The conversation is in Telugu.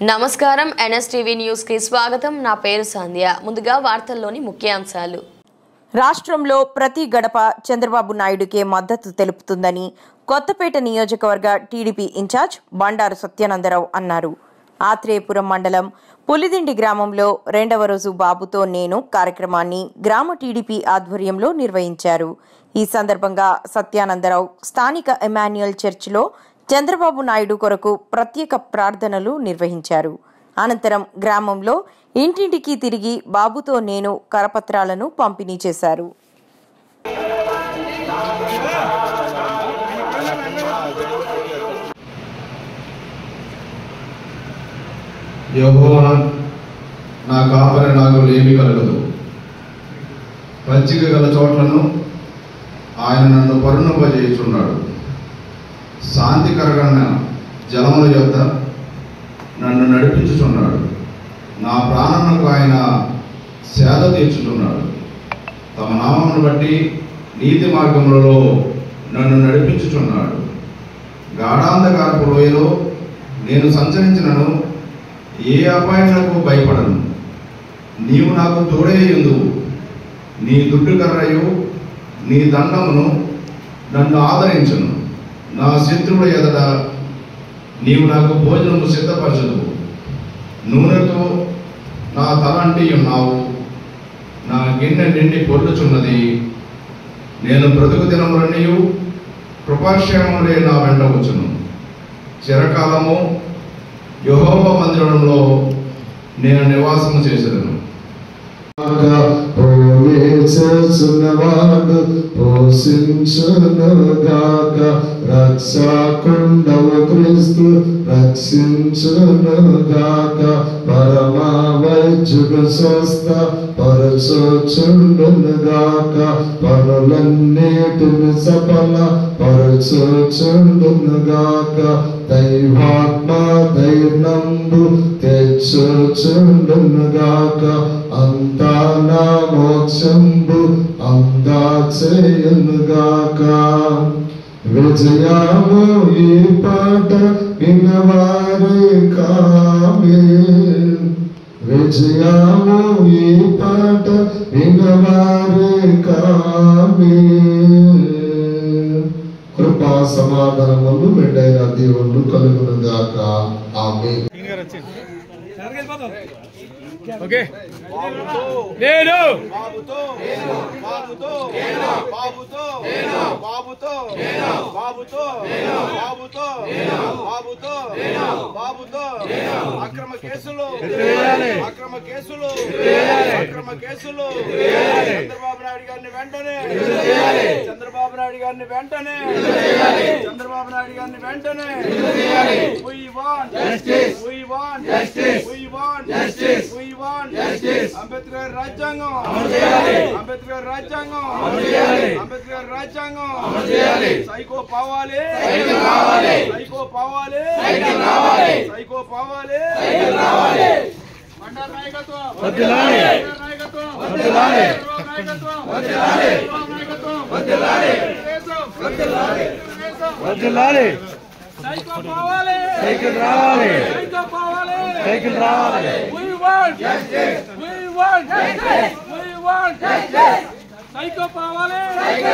నమస్కారం ఎన్ఎస్టీవీ న్యూస్ కి స్వాగతం నా పేరు సంధ్య ముందుగా వార్తల్లోని ముఖ్యాంశాలు రాష్ట్రంలో ప్రతి గడప చంద్రబాబు నాయుడుకే మద్దతు తెలుపుతుందని కొత్తపేట నియోజకవర్గ టీడీపీ ఇన్ఛార్జ్ బండారు సత్యానందరావు అన్నారు ఆత్రేయపురం మండలం పులిదిండి గ్రామంలో రెండవ రోజు బాబుతో నేను కార్యక్రమాన్ని గ్రామ టీడీపీ ఆధ్వర్యంలో నిర్వహించారు ఈ సందర్భంగా సత్యానందరావు స్థానిక ఎమాన్యుయల్ చర్చిలో చంద్రబాబు నాయుడు కొరకు ప్రత్యేక ప్రార్థనలు నిర్వహించారు అనంతరం గ్రామంలో ఇంటింటికి తిరిగి బాబుతో నేను కరపత్రాలను పంపిణీ చేశారు యెహోవా నా కాపరి నాకు లేమి కలగదు పచ్చిక గల చోట్లను ఆయన నన్ను పరుణింపజేయుచున్నాడు శాంతికరమైన జలముల యొద్ద నన్ను నడిపించుచున్నాడు నా ప్రాణములకు ఆయన సేద తీర్చుచున్నాడు తమ నామమును బట్టి నీతి మార్గములలో నన్ను నడిపించుచున్నాడు గాఢాంధకారపు లోయలో నేను సంచరించినను ఏ అపాయములకు భయపడను నీవు నాకు తోడేయుందు నీ దుడ్డు కర్రయు నీ దండమును నన్ను ఆదరించును నా శత్రువుల ఎదట నీవు నాకు భోజనము సిద్ధపరచదు నూనెతో నా తలంటి ఉన్నావు నా గిన్నె నిండి పొర్లుచున్నది నేను బ్రతుకు దినములన్నీయు కృపాక్షేమములే నా వెంట వచ్చును చిరకాలము యెహోవ మందిరంలో నేను నివాసము చేసేదను పోయేచున్నవాడు పోషించునుగాక రక్షకుండవు క్రీస్తు రక్షించునుగాక పరమా వైద్యుడు స్వస్థ పరచుచుండునుగాక పనులన్నిటిని సఫల పరచుచుండునుగాక దైవాత్మ దైర్నంబు తెచ్చుచుండునుగాక అంతా నా మోక్షంబు అందా చేయునుగాక విజయము ఈ పాట వినవారే కామే విజయము ఈ పాట వినవారే కామే కృపా సమాధానములు మెండైన దేవుళ్ళు కలుగునుగాక ఆమె ఓకే నేను బాబుతో బాబుతో బాబుతో బాబుతో బాబుతో బాబుతో బాబుతో బాబుతో అక్రమ కేసులు అక్రమ కేసులు అక్రమ కేసులు చంద్రబాబు నాయుడు గారిని వెంటనే చంద్రబాబు నాయుడు గారిని వెంటనే చంద్రబాబు నాయుడు గారిని వెంటనే We want justice. We want justice. We want justice. We want justice. Ambedkar రాజ్యాంగం అంబేద్కర్ రాజ్యాంగం అంబేద్కర్ రాజ్యాంగం సైకో పావాలి సైకో పావాలి సైకో పావాలి మండల నాయకత్వం వద్దులాలి. మండల నాయకత్వం వద్దులాలి. నాయకత్వం వద్దులాలి. నాయకత్వం వద్దులాలి. తెలుగుదేశం. వద్దులాలి సైకో పావాలి సైకిల్ రావాలి సైకో పావాలి సైకిల్ రావాలి We want justice. We want justice. We want justice. Psycho పావాలి